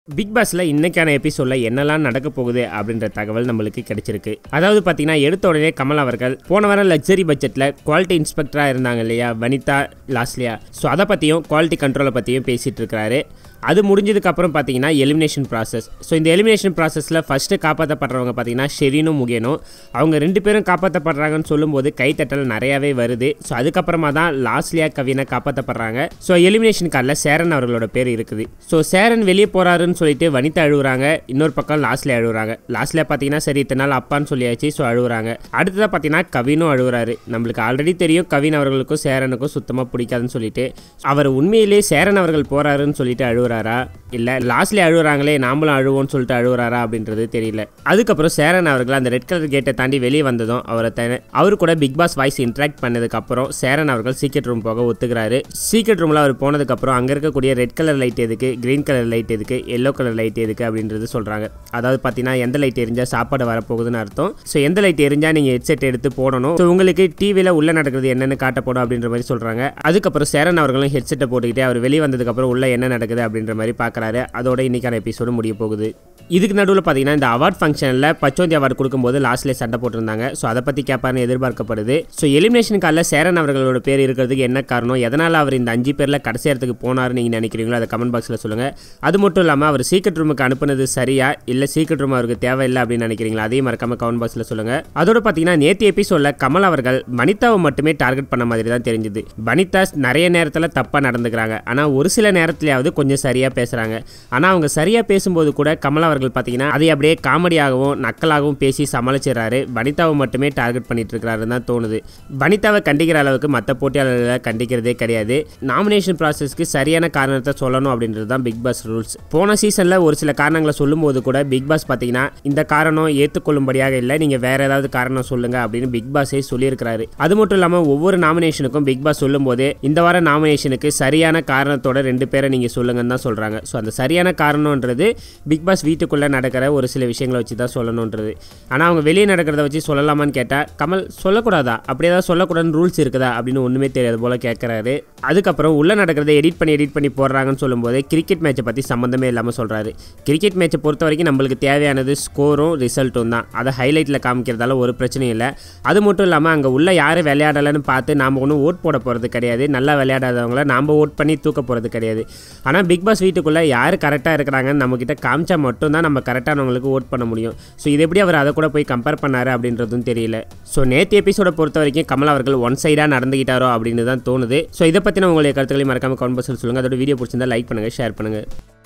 big பாஸ்ல இன்னைக்கான எபிசோட்ல என்னெல்லாம் நடக்க போகுது அப்படின்ற தகவல் நம்மளுக்கு கிடைச்சிருக்கு அதாவது பார்த்தீங்கன்னா எடுத்த உடனே கமல் அவர்கள் போன வாரம் லக்ஸரி பட்ஜெட்ல குவாலிட்டி இன்ஸ்பெக்டரா இருந்தாங்க இல்லையா வனிதா லாஸ்லியா ஸோ அதை பற்றியும் குவாலிட்டி கண்ட்ரோலை பற்றியும் பேசிட்டு இருக்காரு அது முடிஞ்சதுக்கு அப்புறம் பார்த்தீங்கன்னா எலிமினேஷன் ப்ராசஸ் ஸோ இந்த எலிமினேஷன் ப்ராசஸில் ஃபஸ்ட்டு காப்பாற்றப்படுறவங்க பார்த்தீங்கன்னா ஷெரீனும் முகேனும் அவங்க ரெண்டு பேரும் காப்பாற்றப்படுறாங்கன்னு சொல்லும்போது கைத்தட்டல் நிறையாவே வருது ஸோ அதுக்கப்புறமா தான் லாஸ்லியா கவினை காப்பாற்றப்படுறாங்க ஸோ எலிமினேஷன் கார்டில் சேரன் அவர்களோட பேர் இருக்குது ஸோ சேரன் வெளியே போகிறாருன்னு சொல்லிட்டு வனிதா அழுகுறாங்க இன்னொரு பக்கம் லாஸ்ட்ல அழுகுறாங்க லாஸ்ட்ல பார்த்தீங்கன்னா சரி இத்தனை நாள் அப்பான்னு சொல்லியாச்சு ஸோ அழுகுறாங்க அடுத்ததாக பார்த்தீங்கன்னா கவினும் அழுகுறாரு நம்மளுக்கு ஆல்ரெடி தெரியும் கவின் அவர்களுக்கும் சேரனுக்கும் சுத்தமாக பிடிக்காதுன்னு சொல்லிட்டு அவர் உண்மையிலேயே சேரன் அவர்கள் போறாருன்னு சொல்லிட்டு அழுகுறாரா இல்லை லாஸ்ட்ல அழுகுறாங்களே நாமளும் அழுவோம்னு சொல்லிட்டு அழுகுறாரா அப்படின்றது தெரியல அதுக்கப்புறம் சேரன் அவர்கள் அந்த ரெட் கலர் கேட்டை தாண்டி வெளியே வந்ததும் அவரை த அவரு கூட பிக் பாஸ் வாய்ஸ் இன்ட்ராக்ட் பண்ணதுக்கு அப்புறம் சேரன் அவர்கள் சீக்ரெட் ரூம் போக ஒத்துக்கிறாரு சீக்ரெட் ரூமில் அவர் போனதுக்கப்புறம் அங்கே இருக்கக்கூடிய ரெட் கலர் லைட் எதுக்கு கிரீன் கலர் லைட் எதுக்கு எல்லோ கலர் லைட் எதுக்கு அப்படின்றது சொல்கிறாங்க அதாவது பார்த்தீங்கன்னா எந்த லைட் எரிஞ்சால் சாப்பாடு வரப்போகுதுன்னு அர்த்தம் ஸோ எந்த லைட் எரிஞ்சால் நீங்கள் ஹெட்செட் எடுத்து போடணும் ஸோ உங்களுக்கு டிவியில் உள்ள நடக்கிறது என்னென்னு காட்டப்படும் அப்படின்ற மாதிரி சொல்கிறாங்க அதுக்கப்புறம் சேரன் அவர்களும் ஹெட்செட்டை போட்டுக்கிட்டு அவர் வெளியே வந்ததுக்கப்புறம் உள்ள என்ன நடக்குது அப்படின்ற மாதிரி பார்க்குறாரு அதோட இன்னைக்கான எபிசோடு முடிய போகுது இதுக்கு நடுவில் பார்த்தீங்கன்னா இந்த அவார்ட் ஃபங்க்ஷனில் பச்சோந்தி அவார்டு கொடுக்கும்போது லாஸ்ட்லேயே சண்டை போட்டிருந்தாங்க ஸோ அதை பற்றி கேட்பாருன்னு எதிர்பார்க்கப்படுது ஸோ எலிமினேஷன் காலில் சேரன் அவர்களோட பேர் இருக்கிறதுக்கு என்ன காரணம் எதனால் அவர் இந்த அஞ்சு பேரில் கடைசி இடத்துக்கு போனார்னு நீங்கள் நினைக்கிறீங்களோ அதை கமெண்ட் பாக்ஸில் சொல்லுங்கள் அது மட்டும் இல்லாமல் அவர் சீக்ரெட் ரூமுக்கு அனுப்புனது சரியா இல்லை சீக்ரெட் ரூம் அவருக்கு தேவையில்லை அப்படின்னு நினைக்கிறீங்களா அதையும் மறக்காம கமெண்ட் பாக்ஸில் சொல்லுங்கள் அதோட பார்த்தீங்கன்னா நேற்று எபிசோடில் கமல் அவர்கள் வனிதாவை மட்டுமே டார்கெட் பண்ண மாதிரி தான் தெரிஞ்சுது வனிதா நிறைய நேரத்தில் தப்பாக நடந்துக்கிறாங்க ஆனால் ஒரு சில நேரத்துலையாவது கொஞ்சம் சரியாக பேசுகிறாங்க ஆனால் அவங்க சரியாக பேசும்போது கூட கமல் அவர்கள் பார்த்தீங்கன்னா அதை அப்படியே காமெடியாகவும் நக்கலாகவும் பேசி சமாளிச்சிடறாரு வனிதாவை மட்டுமே டார்கெட் பண்ணிட்டு இருக்கிறாருன்னு தான் தோணுது வனிதாவை கண்டிக்கிற அளவுக்கு மற்ற போட்டியாளர்களை கண்டிக்கிறதே கிடையாது நாமினேஷன் ப்ராசஸ்க்கு சரியான காரணத்தை சொல்லணும் அப்படின்றது தான் பிக் பாஸ் ரூல்ஸ் போன சீசனில் ஒரு சில காரணங்களை சொல்லும்போது கூட பிக் பாஸ் பார்த்தீங்கன்னா இந்த காரணம் ஏற்றுக்கொள்ளும்படியாக இல்லை நீங்கள் வேற ஏதாவது காரணம் சொல்லுங்க அப்படின்னு பிக் பாஸே சொல்லியிருக்கிறாரு அது மட்டும் இல்லாமல் ஒவ்வொரு நாமினேஷனுக்கும் பிக் பாஸ் சொல்லும்போது இந்த வார நாமினேஷனுக்கு சரியான காரணத்தோட ரெண்டு பேரை நீங்கள் சொல்லுங்கன்னு தான் சொல்கிறாங்க ஸோ அந்த சரியான காரணம்ன்றது பிக் பாஸ் வீட்டுக்குள்ளே நடக்கிற ஒரு சில விஷயங்களை வச்சு தான் சொல்லணுன்றது ஆனால் அவங்க வெளியே நடக்கிறத வச்சு சொல்லலாமான்னு கேட்டால் கமல் சொல்லக்கூடாதா அப்படி ஏதாவது சொல்லக்கூடாதுன்னு ரூல்ஸ் இருக்குதா அப்படின்னு ஒன்றுமே தெரியாது போல் கேட்குறாரு அதுக்கப்புறம் உள்ளே நடக்கிறத எடிட் பண்ணி எடிட் பண்ணி போடுறாங்கன்னு சொல்லும்போது கிரிக்கெட் மேட்சை பற்றி சம்மந்தமே இல்லாமல் சொல்கிறாரு கிரிக்கெட் மேட்சை பொறுத்த வரைக்கும் நம்மளுக்கு தேவையானது ஸ்கோரும் ரிசல்ட்டும் தான் அதை ஹைலைட்டில் காமிக்கிறதால ஒரு பிரச்சனையும் இல்லை அது மட்டும் இல்லாமல் அங்கே உள்ள யார் விளையாடலைன்னு பார்த்து நாம் ஒன்றும் ஓட் போட போகிறது கிடையாது நல்லா விளையாடாதவங்கள நாம் ஓட் பண்ணி தூக்க போகிறது கிடையாது ஆனால் பிக் பாஸ் வீட்டுக்குள்ளே யார் கரெக்டாக இருக்கிறாங்கன்னு நம்மக்கிட்ட காமிச்சா மட்டும்தான் நம்ம கரெக்டானவங்களுக்கு ஓட் பண்ண முடியும் ஸோ இது எப்படி அவர் அதை கூட போய் கம்பேர் பண்ணாரு அப்படின்றதும் தெரியல ஸோ நேற்று எபிசோட பொறுத்த வரைக்கும் கமல் அவர்கள் ஒன் சைடாக நடந்துக்கிட்டாரோ அப்படின்னு தான் தோணுது ஸோ இதை பற்றின உங்களுடைய கருத்துக்களை மறக்காம கமெண்ட் பாக்ஸில் சொல்லுங்கள் அதோட வீடியோ பிடிச்சிருந்தா லைக் பண்ணுங்கள் ஷேர் பண்ணுங்கள்